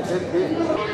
చేతికి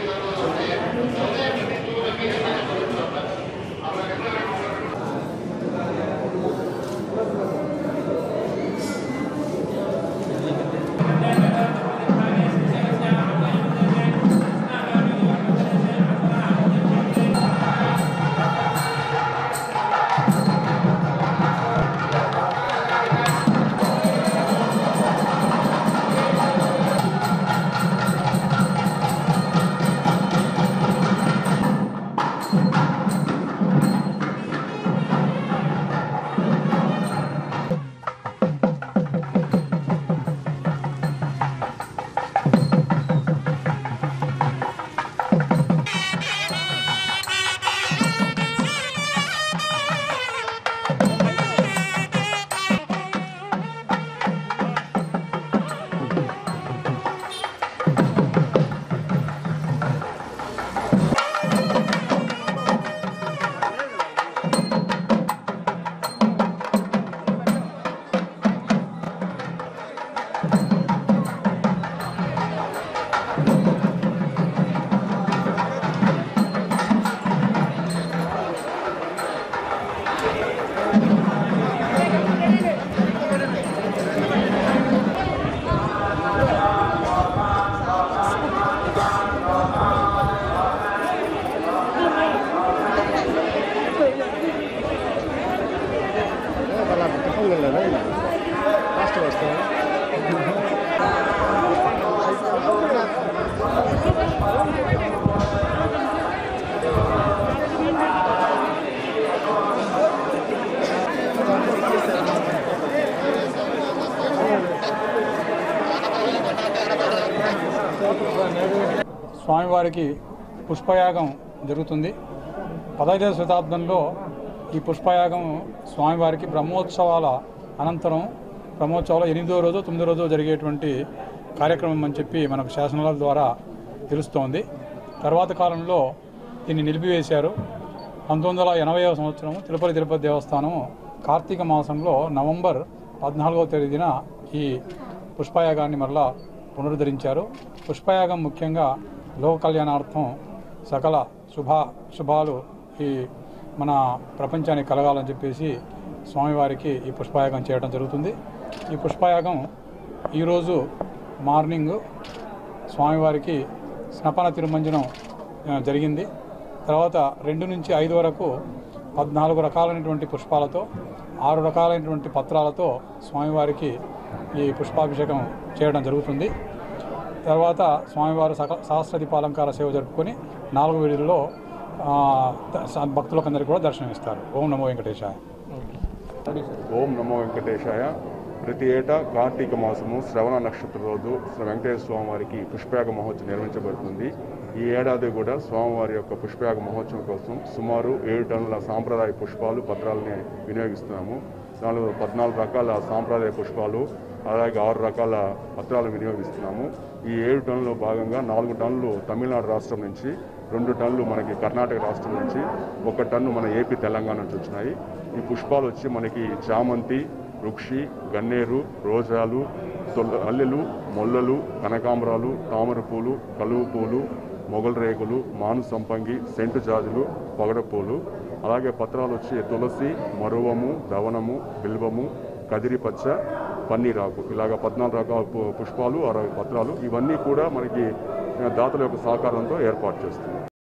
అలా టిఫిన్ లేదా ఫాస్ట్ వస్తా స్వామివారికి పుష్పయాగం జరుగుతుంది పదహైదవ శతాబ్దంలో ఈ పుష్పయాగం స్వామివారికి బ్రహ్మోత్సవాల అనంతరం బ్రహ్మోత్సవాలు ఎనిమిదో రోజు తొమ్మిదో రోజు జరిగేటువంటి కార్యక్రమం అని చెప్పి మనకు శాసనాల ద్వారా తెలుస్తోంది తర్వాత కాలంలో దీన్ని నిలిపివేశారు పంతొమ్మిది వందల ఎనభైవ సంవత్సరం తిరుపతి తిరుపతి దేవస్థానం కార్తీక మాసంలో నవంబర్ పద్నాలుగవ తేదీన ఈ పుష్పయాగాన్ని మరలా పునరుద్ధరించారు పుష్పయాగం ముఖ్యంగా లోక కళ్యాణార్థం సకల శుభ శుభాలు ఈ మన ప్రపంచానికి కలగాలని చెప్పేసి స్వామివారికి ఈ పుష్పయాగం చేయడం జరుగుతుంది ఈ పుష్పయాగం ఈరోజు మార్నింగ్ స్వామివారికి స్నపన తిరుమంజనం ఆ, జరిగింది తర్వాత రెండు నుంచి ఐదు వరకు పద్నాలుగు రకాలైనటువంటి పుష్పాలతో ఆరు రకాలైనటువంటి పత్రాలతో స్వామివారికి ఈ పుష్పాభిషేకం చేయడం జరుగుతుంది తర్వాత స్వామివారు సక సహస్ర దీపాలంకార సేవ జరుపుకొని నాలుగు వీధుల్లో ఆ, ద- భక్తులకందరికీ కూడా దర్శనమిస్తారు ఓం నమో వెంకటేశాయ ఓం నమో వెంకటేశాయ ప్రతి ఏటా కార్తీక మాసము శ్రవణ నక్షత్ర రోజు శ్రీ వెంకటేశ్వర స్వామి వారికి పుష్పయాగ మహోత్సవం నిర్వహించబడుతుంది ఈ ఏడాది కూడా స్వామివారి యొక్క పుష్పయాగ మహోత్సవం కోసం సుమారు ఏడు టన్నుల సాంప్రదాయ పుష్పాలు పత్రాలని వినియోగిస్తున్నాము దానిలో పద్నాలుగు రకాల సాంప్రదాయ పుష్పాలు అలాగే ఆరు రకాల పత్రాలు వినియోగిస్తున్నాము ఈ ఏడు టన్నులో భాగంగా నాలుగు టన్నులు తమిళనాడు రాష్ట్రం నుంచి రెండు టన్నులు మనకి కర్ణాటక రాష్ట్రం నుంచి ఒక టన్ను మన ఏపీ తెలంగాణ నుంచి వచ్చినాయి ఈ పుష్పాలు వచ్చి మనకి చామంతి వృక్షి గన్నేరు రోజాలు తొల్ల- అల్లెలు మొల్లలు కనకాంబరాలు తామర పూలు కలువు పూలు మొగల రేగులు మాను సంపంగి సెంటు జాజులు పొగడ పూలు అలాగే పత్రాలు వచ్చి తులసి మరువము దవనము బిల్వము కదిరి పచ్చ పన్నీరాకు ఇలాగ పద్నాలుగు రకాల పు- పుష్పాలు అరవై పత్రాలు ఇవన్నీ కూడా మనకి ఆ, దాతల యొక్క సహకారంతో ఏర్పాటు చేస్తుంది